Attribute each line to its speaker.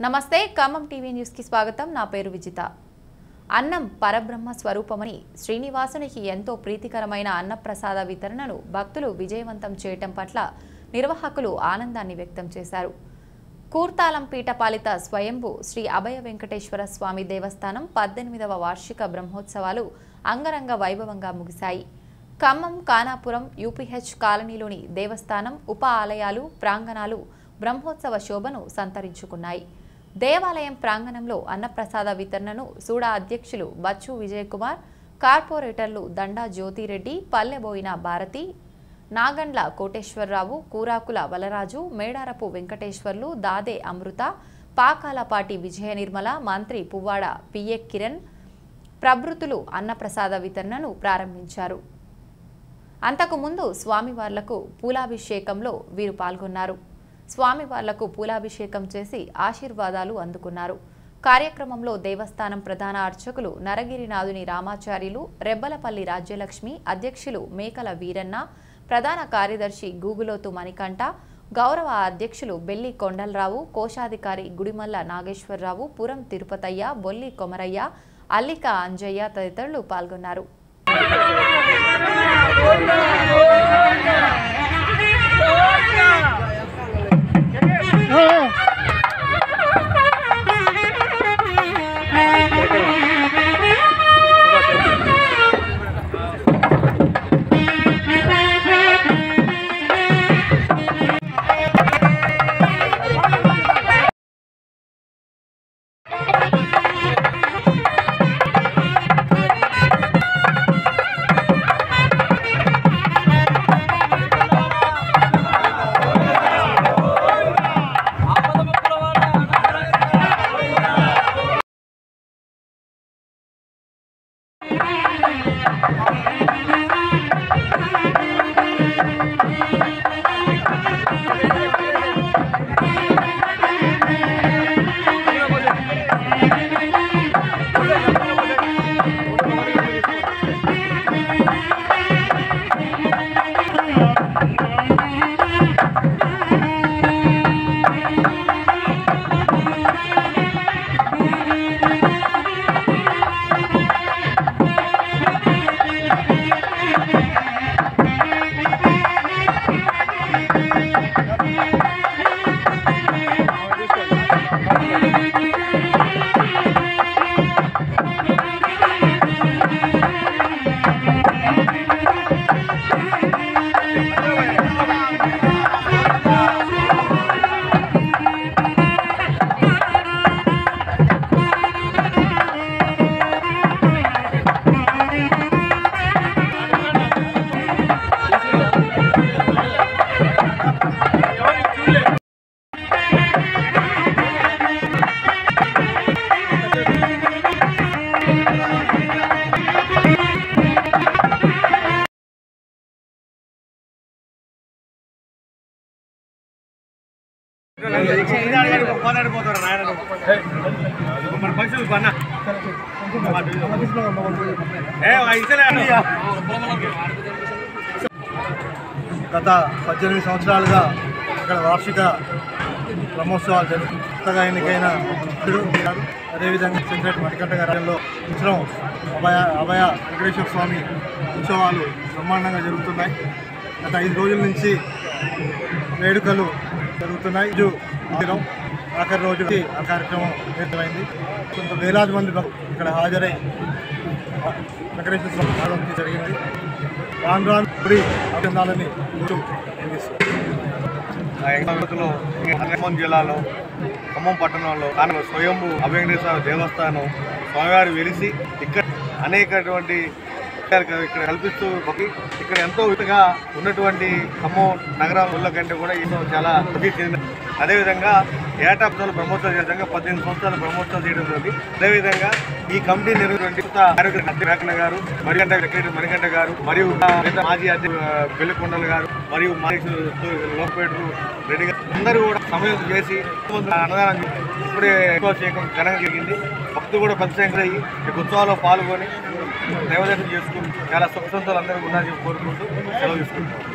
Speaker 1: నమస్తే ఖమ్మం టీవీ న్యూస్కి స్వాగతం నా పేరు విజిత అన్నం పరబ్రహ్మ స్వరూపమని శ్రీనివాసునికి ఎంతో ప్రీతికరమైన అన్నప్రసాద వితరణను భక్తులు విజయవంతం చేయటం పట్ల నిర్వాహకులు ఆనందాన్ని వ్యక్తం చేశారు కూర్తాలం పీఠపాలిత స్వయంభు శ్రీ అభయ వెంకటేశ్వర స్వామి దేవస్థానం పద్దెనిమిదవ వార్షిక బ్రహ్మోత్సవాలు అంగరంగ వైభవంగా ముగిశాయి ఖమ్మం కానాపురం యూపీహెచ్ కాలనీలోని దేవస్థానం ఉప ఆలయాలు ప్రాంగణాలు బ్రహ్మోత్సవ శోభను సంతరించుకున్నాయి దేవాలయం ప్రాంగణంలో అన్నప్రసాద వితరణను సూడా అధ్యక్షులు బచ్చు విజయకుమార్ కార్పొరేటర్లు దండా జ్యోతిరెడ్డి పల్లెబోయిన భారతి నాగండ్ల కోటేశ్వరరావు కూరాకుల వలరాజు మేడారపు వెంకటేశ్వర్లు దాదే అమృత పాకాలపాటి విజయ నిర్మల మంత్రి పువ్వాడ పిఏ కిరణ్ ప్రభృతులు అన్నప్రసాద వితరణను ప్రారంభించారు అంతకుముందు స్వామివార్లకు పూలాభిషేకంలో వీరు పాల్గొన్నారు స్వామివార్లకు పూలాభిషేకం చేసి ఆశీర్వాదాలు అందుకున్నారు కార్యక్రమంలో దేవస్థానం ప్రధాన అర్చకులు నరగిరినాథుని రామాచార్యులు రెబ్బలపల్లి రాజ్యలక్ష్మి అధ్యక్షులు మేకల వీరన్న ప్రధాన కార్యదర్శి గూగులోతు మణికంఠ గౌరవ అధ్యక్షులు బెల్లి కొండలరావు కోశాధికారి గుడిమల్ల నాగేశ్వరరావు పురం తిరుపతయ్య బొల్లి కొమరయ్య అల్లిక అంజయ్య తదితరులు పాల్గొన్నారు
Speaker 2: గత పద్దెనిమిది సంవత్సరాలుగా ఇక్కడ వార్షిక బ్రహ్మోత్సవాలు జరుగుతుంది కొత్తగా ఎన్నికైన భక్తుడు ఉన్నారు. అదేవిధంగా సెంట్రేట్ మణికంఠ గారిలో ఉత్సవం అభయ అభయ వెంకటేశ్వర స్వామి ఉత్సవాలు బ్రహ్మాండంగా జరుగుతున్నాయి గత ఐదు రోజుల నుంచి వేడుకలు జరుగుతున్నాయి ఇది దినం ఆఖరి రోజు ఆ కార్యక్రమం నిర్ణయమైంది కొంత వేలాది మంది భక్తులు ఇక్కడ హాజరై వెంకటేశ్వర స్వామి ఆరాధన జరిగింది రాను రాను గుడి అభినందాలని
Speaker 3: లో ఖమ్మం జిల్లాలో ఖమ్మం పట్టణంలో దానిలో స్వయంభూ అభయంకరేశ్వర దేవస్థానం స్వామివారు వెలిసి ఇక్కడ అనేకటువంటి విషయాలు ఇక్కడ కల్పిస్తూ భక్తి ఇక్కడ ఎంతో విధంగా ఉన్నటువంటి ఖమ్మం నగరాల కంటే కూడా ఇది చాలా ప్రసిద్ధి చెందిన అదేవిధంగా ఏటా పదాలు బ్రహ్మోత్సవం విధంగా పద్దెనిమిది సంవత్సరాలు బ్రహ్మోత్సవం చేయడం జరిగింది అదేవిధంగా ఈ కమిటీ నిర్వహించిన మేకన గారు మరిగంట సెక్రటరీ మణికంఠ గారు మరియు మిగతా మాజీ అధ్యక్షుడు బెల్లికొండలు గారు మరియు మాజీ లోకపేటలు రెడ్డి గారు అందరూ కూడా సమయం చేసి అన్నదానం చేసి ఇప్పుడే ఎక్కువ చేయడం ఘనంగా జరిగింది భక్తులు కూడా పెద్ద సంఖ్యలో అయ్యి ఈ ఉత్సవాల్లో పాల్గొని దైవదర్శనం చేసుకుని చాలా సుఖ సంతోషాలు అందరూ ఉన్నారని చెప్పి కోరుకుంటూ సెలవు తీసుకుంటాం